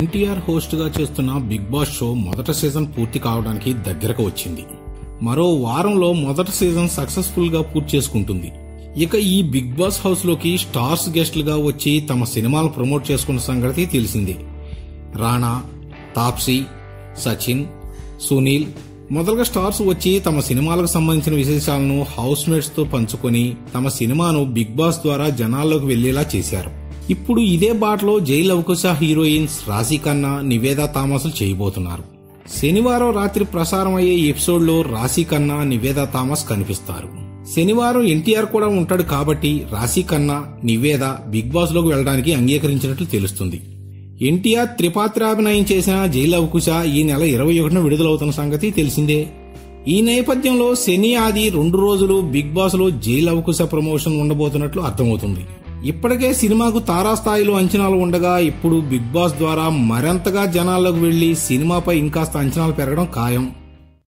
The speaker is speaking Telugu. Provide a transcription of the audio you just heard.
ఎన్టీఆర్ హోస్ట్ గా చేస్తున్న బిగ్ బాస్ షో మొదటి సీజన్ పూర్తి కావడానికి దగ్గరకు వచ్చింది మరో వారంలో మొదటి సీజన్ సక్సెస్ఫుల్ గా పూర్తి చేసుకుంటుంది ఇక ఈ బిగ్ బాస్ హౌస్ లోకి స్టార్స్ గెస్టులుగా వచ్చి తమ సినిమాలు ప్రమోట్ చేసుకున్న సంగతి తెలిసిందే రాణా తాప్సీ సచిన్ సునీల్ మొదలుగా స్టార్స్ వచ్చి తమ సినిమాలకు సంబంధించిన విశేషాలను హౌస్ మేట్స్ తో పంచుకొని తమ సినిమాను బిగ్ బాస్ ద్వారా జనాల్లోకి వెళ్లేలా చేశారు ఇప్పుడు ఇదే బాటలో జైల్ అవకుశ హీరోయిన్స్ రాశి ఖన్నా నివేదా థామస్లు చేయబోతున్నారు శనివారం రాత్రి ప్రసారం అయ్యే ఎపిసోడ్ లో రాశి ఖన్నా నివేదా థామస్ కనిపిస్తారు శనివారం ఎన్టీఆర్ కూడా ఉంటాడు కాబట్టి రాశి ఖన్నా నివేద బిగ్ బాస్ లోకి వెళ్లడానికి అంగీకరించినట్లు తెలుస్తుంది ఎన్టీఆర్ త్రిపాత్రాభినయం చేసిన జైలు అవకుశ ఈ నెల ఇరవై ఒకటిన విడుదలవుతున్న సంగతి తెలిసిందే ఈ నేపథ్యంలో శని ఆది రెండు రోజులు బిగ్ బాస్ లో జైలు అవకుశ ప్రమోషన్ ఉండబోతున్నట్లు అర్థమవుతుంది ఇప్పటికే సినిమాకు తారాస్థాయిలో అంచనాలు ఉండగా ఇప్పుడు బిగ్ బాస్ ద్వారా మరింతగా జనాల్లోకి వెళ్లి సినిమాపై ఇంకాస్త అంచనాలు పెరగడం ఖాయం